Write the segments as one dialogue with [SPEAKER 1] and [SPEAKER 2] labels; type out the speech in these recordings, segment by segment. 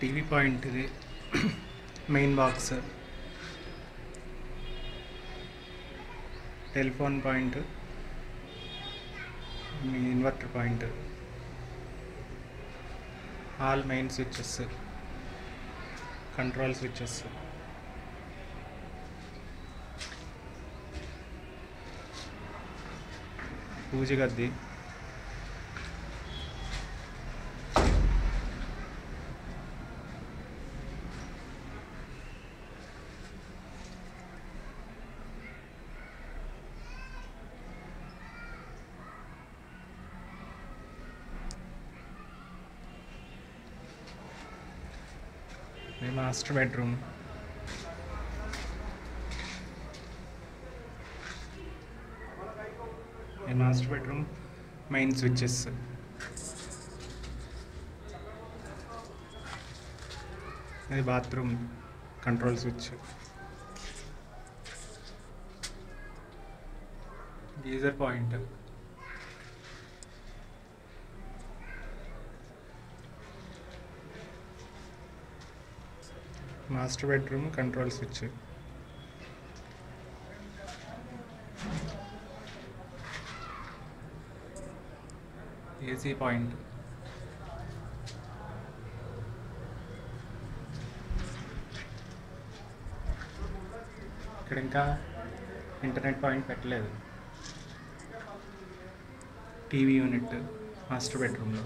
[SPEAKER 1] TV point ఇది main box telephone point మీ inverter point all main switches control switches puja గది ఇది master bedroom ఇది మాస్టర్ బెడ్రూమ్ మెయిన్ స్విచ్చెస్ ఇది bathroom control switch geyser point master bedroom control switch AC point ఇక్కడ ఇంకా internet point పెట్టలేదు TV unit master బెడ్రూమ్లో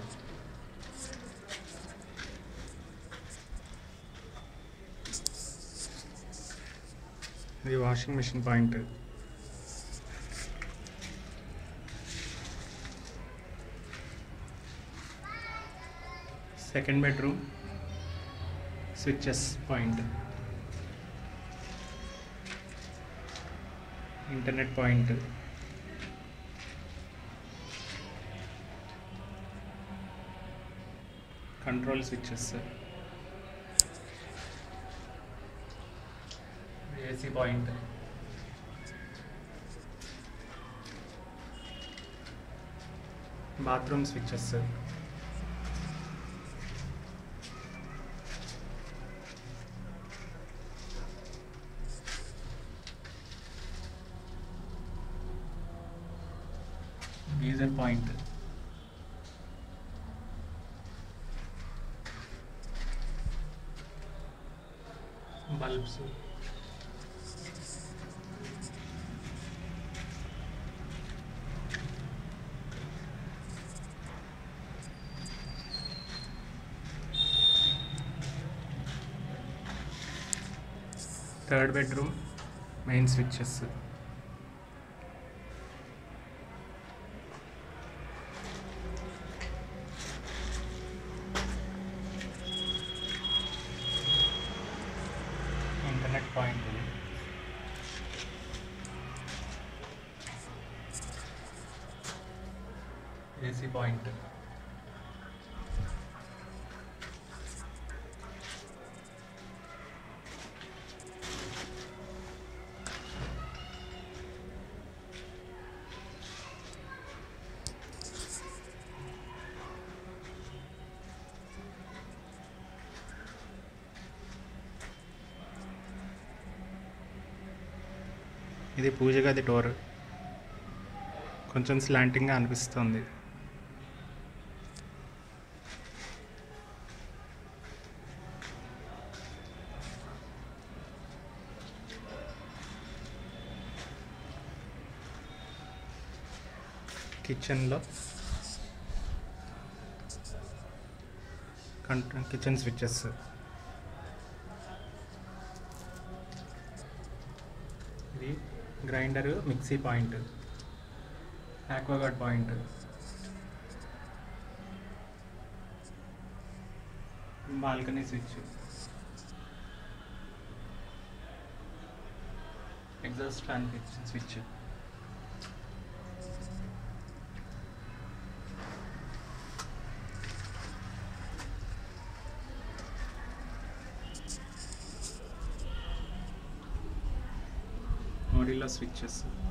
[SPEAKER 1] ఇది washing machine point second bedroom switches point internet point control switches AC point bathroom switches geyser point bulbs third bedroom main switches internet point ఇది AC point ఇది పూజ గది door కొంచెం స్లాంటింగ్గా అనిపిస్తుంది కిచెన్లో కిచెన్ స్విచ్చెస్ ఇది grinder mixie point Aquaguard point balcony switch exhaust fan switch మోడీలో switches